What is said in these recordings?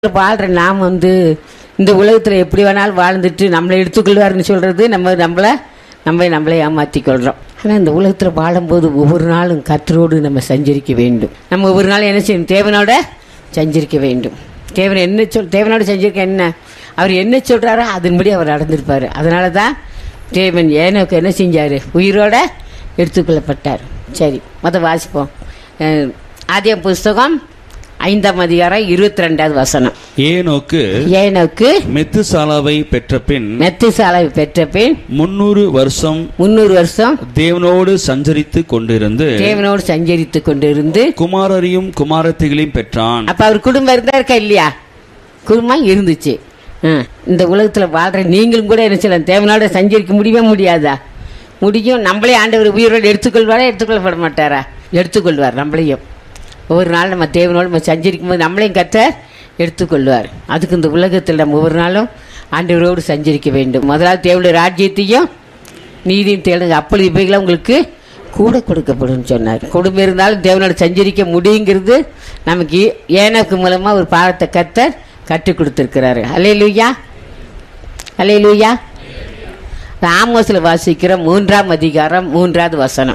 வாழ்ற நாம் வந்து இந்த உலகத்துல எப்படி வேணாலும் வாழ்ந்துட்டு நம்மளை எடுத்துக்கொள்வாருன்னு சொல்றது நம்ம நம்மள நம்ம நம்மளை ஏமாற்றிக் கொள்றோம் ஆனா இந்த உலகத்துல வாழும்போது ஒவ்வொரு நாளும் கத்தரோடு நம்ம சஞ்சரிக்க வேண்டும் நம்ம ஒவ்வொரு நாளும் என்ன செய்யணும் தேவனோட சஞ்சரிக்க வேண்டும் தேவன் என்ன சொல் தேவனோட சஞ்சரிக்க என்ன அவர் என்ன சொல்றாரோ அதன்படி அவர் நடந்திருப்பாரு அதனால தான் தேவன் ஏனோக்கு என்ன செஞ்சாரு உயிரோட எடுத்துக்கொள்ளப்பட்டார் சரி மொத வாசிப்போம் அஹ், ஆதியாம் புஸ்தகம் ஐந்தாம் அதிகாரம் இருபத்தி ரெண்டாவது வசனம் ஏனோக்கு ஏனோக்கு மெத்துசாலாவை பெற்ற பின் மெத்துசாலை பெற்ற பின் முன்னூறு வருஷம் முன்னூறு வருஷம் தேவனோடு சஞ்சரித்து கொண்டிருந்து தேவனோடு சஞ்சரித்து கொண்டிருந்து குமாரரையும் குமாரத்திகளையும் பெற்றான் அப்ப அவர் குடும்பம் இருந்தா இருக்கா இல்லையா குடும்பம் இருந்துச்சு ஆ, இந்த உலகத்துல வாழ்ற நீங்களும் கூட என்ன செய்யலாம் தேவனோட சஞ்சரிக்க முடியவே முடியாதா முடியும் நம்மளே ஆண்டவர் உயிரோடு எடுத்துக்கொள்வாரா எடுத்துக்கொள்ளப்பட மாட்டாரா எடுத்துக்கொள்வார் நம்மளையும் ஒவ்வொரு நாள் நம்ம தேவனோடு நம்ம சஞ்சரிக்கும் போது நம்மளையும் கத்த எடுத்துக்கொள்வார் அதுக்கு இந்த உலகத்தில் நம்ம ஒவ்வொரு நாளும் ஆண்டவரோடு சஞ்சரிக்க வேண்டும் முதலாவது தேவனுடைய ராஜ்யத்தையும் நீதியும் தேடுங்க அப்பொழுது இவைகளை உங்களுக்கு கூட கொடுக்கப்படும் சொன்னார் குடும்பம் இருந்தாலும் தேவனோட சஞ்சரிக்க முடியுங்கிறது நமக்கு ஏனக்கு மூலமா ஒரு பாடத்தை கத்தர் கற்றுக் கொடுத்திருக்கிறாரு அலே லூயா அலே லூயா ஆமோஸ்ல வாசிக்கிற மூன்றாம் அதிகாரம் மூன்றாவது வசனம்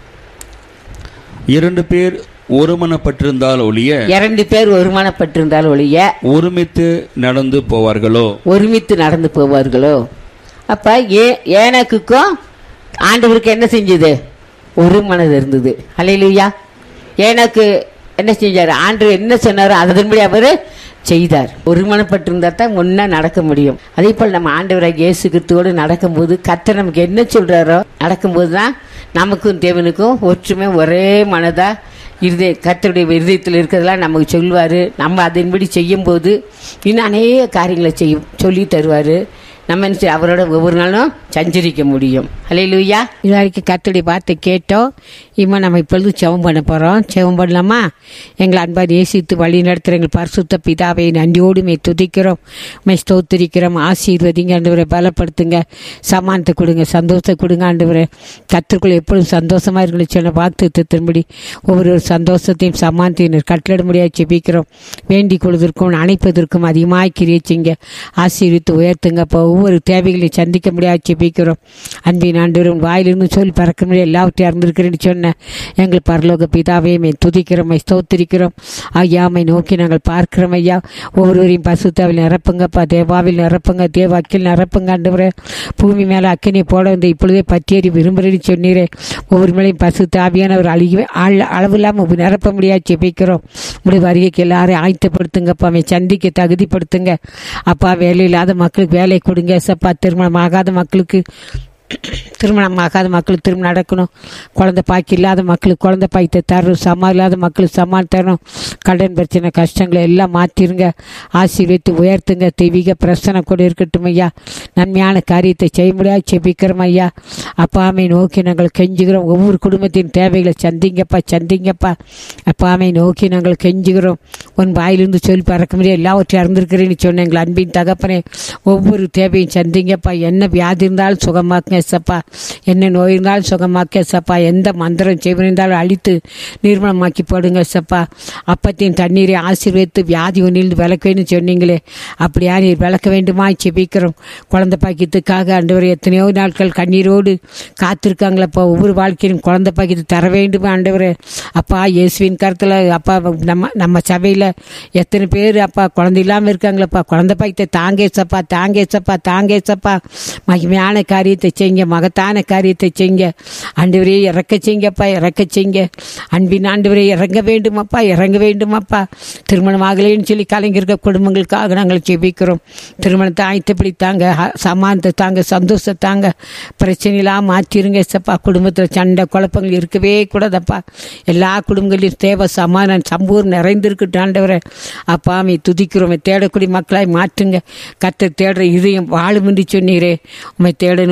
இரண்டு பேர் ஒருமனப்பட்டிருந்தால் ஒழிய இரண்டு பேர் ஒருமனப்பட்டிருந்தால் ஒழிய ஒருமித்து நடந்து போவார்களோ ஒருமித்து நடந்து போவார்களோ அப்ப ஏ ஏனக்குக்கும் ஆண்டவருக்கு என்ன செஞ்சது ஒரு மனது இருந்தது அலையிலுயா ஏனக்கு என்ன செஞ்சாரு ஆண்டவர் என்ன சொன்னாரோ அதன்படி அவரு செய்தார் ஒருமனப்பட்டிருந்தா தான் ஒன்னா நடக்க முடியும் அதே போல் நம்ம ஆண்டவராக இயேசு கிறிஸ்துவோடு நடக்கும்போது கர்த்தர் நமக்கு என்ன சொல்றாரோ நடக்கும்போது தான் நமக்கும் தேவனுக்கும் ஒற்றுமை ஒரே மனதா இருதய கர்த்தருடைய இருதயத்தில் இருக்கிறதெல்லாம் நமக்கு சொல்லுவார் நம்ம அதன்படி செய்யும்போது இன்னும் அநேக காரியங்களை செய்யும் சொல்லி தருவார் நம்ம என்ன செய்ய- அவரோட ஒவ்வொரு நாளும் சஞ்சரிக்க முடியும் ஹலே லூயா இது வரைக்கும் கர்த்தருடைய வார்த்தை கேட்டோம் இம்மா நம்ம இப்பொழுது செவம் பண்ண போகிறோம் செவம் பண்ணலாமா எங்களை அன்பார் ஏசித்து வழி நடத்துகிற எங்கள் பரிசுத்த பிதாவை நன்றியோடு மே துதிக்கிறோம் மே ஸ்தோத்திரிக்கிறோம் ஆசீர்வதிங்க ஆண்டவரை பலப்படுத்துங்க சமானத்தை கொடுங்க சந்தோஷத்தை கொடுங்க ஆண்டவரை கத்திற்குள் எப்பொழுதும் சந்தோஷமாக இருக்கணும் சொன்ன வாக்கு திரும்படி ஒவ்வொரு சந்தோஷத்தையும் சமானத்தையும் கட்டளிட முடியாது செபிக்கிறோம் வேண்டிக் கொள்வதற்கும் அணைப்பதற்கும் அதிகமாக கிரியச்சிங்க ஆசீர்வித்து உயர்த்துங்க அப்போ ஒவ்வொரு தேவைகளையும் சந்திக்க முடியாது செபிக்கிறோம் அன்பின் ஆண்டவரும் வாயிலிருந்து சொல்லி பறக்க முடியாது எல்லாவற்றையும் அறிந்திருக்கிறேன்னு சொன்ன எங்கள் பரலோக பிதாவே மே துதிக்கிறோம் ஸ்தோத்திரிக்கிறோம் ஐயாமை நோக்கி நாங்கள் பார்க்கிறோம் ஐயா ஒவ்வொருவரையும் பசுத்தாவில் நிரப்புங்கப்பா தேவாவில் நிரப்புங்க தேவாக்கில் நிரப்புங்க ஆண்டவரே பூமி மேலே அக்கினி போட வந்து இப்பொழுதே பற்றியறி விரும்புகிறேன்னு சொன்னீரே ஒவ்வொரு மேலையும் பசு தாவியானவர் அழிகவே ஆள் அளவு இல்லாமல் நிரப்ப முடியாது ஜெபிக்கிறோம் உடைய வருகைக்கு எல்லாரையும் ஆயத்தப்படுத்துங்கப்பா அவன் சந்திக்க தகுதிப்படுத்துங்க அப்பா வேலை இல்லாத மக்களுக்கு வேலை கொடுங்க சப்பா திருமணம் ஆகாத மக்களுக்கு திருமணம் ஆகாத மக்களுக்கு திருமணம் நடக்கணும் குழந்தை பாக்கி இல்லாத மக்களுக்கு குழந்தை பாய்த்த தரணும் சமா இல்லாத மக்களுக்கு சமான் தரணும் கடன் பிரச்சனை கஷ்டங்களை எல்லாம் மாற்றிருங்க ஆசீர்வித்து உயர்த்துங்க தெய்வீக பிரச்சனை கூட இருக்கட்டும் ஐயா நன்மையான காரியத்தை செய்ய முடியாது செபிக்கிறோம் ஐயா அப்பாமை நோக்கி நாங்கள் கெஞ்சுகிறோம் ஒவ்வொரு குடும்பத்தின் தேவைகளை சந்திங்கப்பா சந்திங்கப்பா அப்பாமை நோக்கி நாங்கள் கெஞ்சுகிறோம் உன் வாயிலிருந்து சொல்லி பறக்க முடியாது எல்லாவற்றையும் அறிந்திருக்கிறேன்னு சொன்னேன் எங்கள் அன்பின் தகப்பனே ஒவ்வொரு தேவையும் சந்திங்கப்பா என்ன வியாதி இருந்தாலும் சுகமாக்குங்க சப்பா என்ன நோய் இருந்தாலும் சுகமாக்க சப்பா எந்த மந்திரம் செய்வன் இருந்தாலும் அழித்து நிர்மலமாக்கி போடுங்க சப்பா அப்பத்தின் தண்ணீரை ஆசீர்வதித்து வியாதி ஒன்றிலிருந்து விளக்குவேன்னு சொன்னீங்களே அப்படியா நீர் விளக்க வேண்டுமா செபிக்கிறோம் குழந்தை பாக்கியத்துக்காக ஆண்டவர் எத்தனையோ நாட்கள் கண்ணீரோடு காத்திருக்காங்களப்பா ஒவ்வொரு வாழ்க்கையிலும் குழந்தை பாக்கியத்தை தர வேண்டும் ஆண்டவரே அப்பா இயேசுவின் கருத்தில் அப்பா நம்ம நம்ம சபையில் எத்தனை பேர் அப்பா குழந்தை இல்லாமல் இருக்காங்களப்பா குழந்தை பாக்கியத்தை தாங்கேசப்பா தாங்கேசப்பா தாங்கேசப்பா மகிமையான காரியத்தை செய்யுங்க மகத்தான காரியத்தை செய்யுங்க ஆண்டவரே இறக்க செய்யுங்கப்பா இறக்க செய்யுங்க அன்பின் ஆண்டவரே இறங்க வேண்டுமப்பா இறங்க வேண்டுமப்பா திருமணம் ஆகலைன்னு சொல்லி கலைஞர்கள் குடும்பங்களுக்காக நாங்கள் ஜெபிக்கிறோம் திருமணத்தை ஆயத்தப்படி தாங்க ஹ- சமானத்தை தாங்க சந்தோஷத்தை தாங்க பிரச்சனையெல்லாம் மாற்றிருங்க சப்பா குடும்பத்தில் சண்டை குழப்பங்கள் இருக்கவே கூடாதப்பா எல்லா குடும்பங்களிலும் தேவை சமாதானம் சம்பூர் நிறைந்திருக்கட்டும் ஆண்டவரே அப்பா அமை துதிக்கிறோம் தேடக்கூடிய மக்களாய் மாற்றுங்க கத்தை தேடுற இதயம் வாழும் என்று சொன்னீரே உண்மை தேடணும் பைபிள்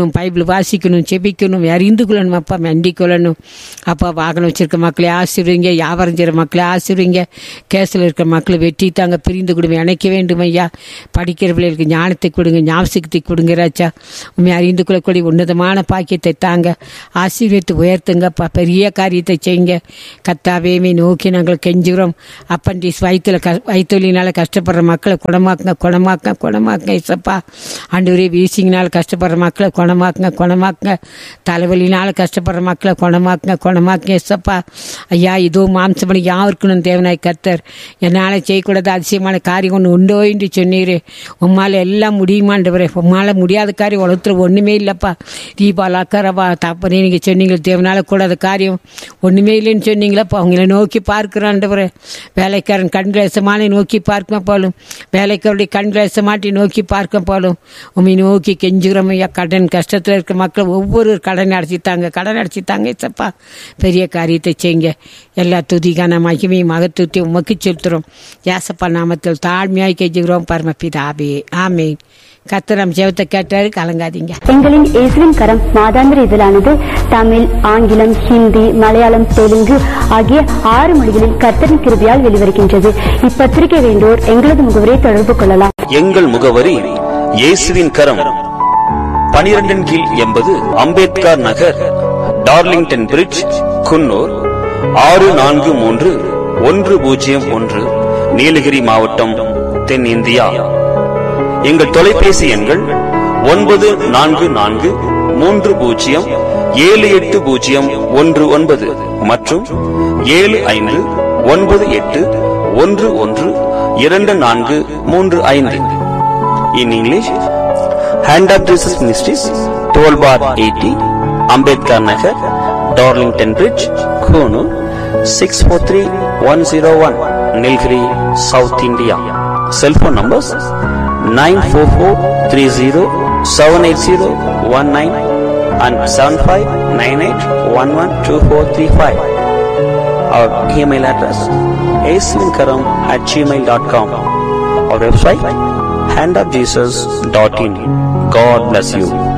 வாசிக்கணும் செபிக்கணும் அறிந்து கொள்ளணும் அப்பா மண்டி கொள்ளணும் அப்பா வாகனம் வச்சிருக்க மக்களை ஆசிர்வீங்க வியாபாரம் செய்கிற மக்களை ஆசிர்வீங்க கேஸில் இருக்கிற மக்களை வெற்றி தாங்க பிரிந்து கொடுங்க இணைக்க வேண்டும் ஐயா படிக்கிற பிள்ளைகளுக்கு ஞானத்தை கொடுங்க ஞாபகத்தை கொடுங்க ராஜா உண்மை அறிந்து கொள்ளக்கூடிய உன்னதமான பாக்கியத்தை தாங்க ஆசீர்வதித்து உயர்த்துங்கப்பா பெரிய காரியத்தை செய்யுங்க கத்தாவேமே நோக்கி நாங்கள் கெஞ்சுகிறோம் அப்பண்டிஸ் வயிற்றுல க வயிற்றுலினால கஷ்டப்படுற மக்களை குணமாக்குங்க குணமாக்குங்க குணமாக்குங்க இசப்பா ஆண்டவரே வீசிங்கனால கஷ்டப்படுற மக்களை குணமாக்குங்க குணமாக்குங்க தலைவலினால கஷ்டப்படுற மக்களை குணமாக்குங்க குணமாக்குங்க இசப்பா ஐயா இதோ மாம்சமணி யாருக்கணும் தேவனாய் கத்தர் என்னால் செய்யக்கூடாத அதிசயமான காரியம் ஒன்று உண்டோ என்று சொன்னீர் உம்மால் எல்லாம் முடியுமான்றவரே உம்மால் முடியாத காரியம் உலகத்தில் ஒன்றுமே இல்லைப்பா தீபாவளி அக்கறவா தப்பனே நீங்கள் சொன்னீங்க தேவனால கூடாத காரியம் ஒன்றுமே இல்லைன்னு சொன்னீங்களப்பா அவங்கள நோக்கி பார்க்கிறான்றவரே வேலைக்காரன் கண்கிரசமான நோக்கி பார்க்க போலும் வேலைக்காரருடைய கண்கிரசமாட்டி நோக்கி பார்க்க போலும் உண்மை நோக்கி கெஞ்சுகிறோம் ஐயா கடன் கஷ்டத்தில் இருக்க மக்கள் ஒவ்வொரு கடன் அடைச்சித்தாங்க கடன் அடைச்சித்தாங்க இசப்பா பெரிய காரியத்தை செய்யுங்க எல்லா துதிக்கான மகிமையும் மகத்துவத்தையும் உமக்கு செலுத்துகிறோம் ஏசப்பா நாமத்தில் தாழ்மையாய் கெஞ்சுகிறோம் பரமபிதாபே ஆமே கத்திரம் ஜெபத்தை கேட்டாரு கலங்காதீங்க எங்களின் இயேசுவின் கரம் மாதாந்திர இதழானது தமிழ் ஆங்கிலம் ஹிந்தி மலையாளம் தெலுங்கு ஆகிய ஆறு மொழிகளில் கர்த்தரின் கிருபியால் வெளிவருகின்றது இப்பத்திரிகை வேண்டோர் எங்களது முகவரை தொடர்பு கொள்ளலாம் எங்கள் முகவரி இயேசுவின் கரம் பனிரெண்டின் கீழ் எண்பது அம்பேத்கர் நகர் டார்லிங்டன் பிரிட்ஜ் குன்னூர் ஆறு நான்கு மூன்று ஒன்று பூஜ்ஜியம் ஒன்று நீலகிரி மாவட்டம் தென்னிந்தியா எங்கள் தொலைபேசி எண்கள் ஒன்பது நான்கு நான்கு மூன்று பூஜ்ஜியம் ஏழு எட்டு பூஜ்ஜியம் ஒன்று ஒன்பது மற்றும் ஏழு ஐந்து ஒன்பது எட்டு ஒன்று ஒன்று இரண்டு நான்கு மூன்று ஐந்து in English hand of Jesus ministries twelve bar eighty Ambedkar Nagar Darlington bridge Coonoor six four three one zero one Nilgiri south India cellphone numbers nine four four three zero seven eight zero one nine and seven five nine eight one one two four three five our email address ஏசுவின்கரம் at gmail dot com our website handofjesus.in. God bless you.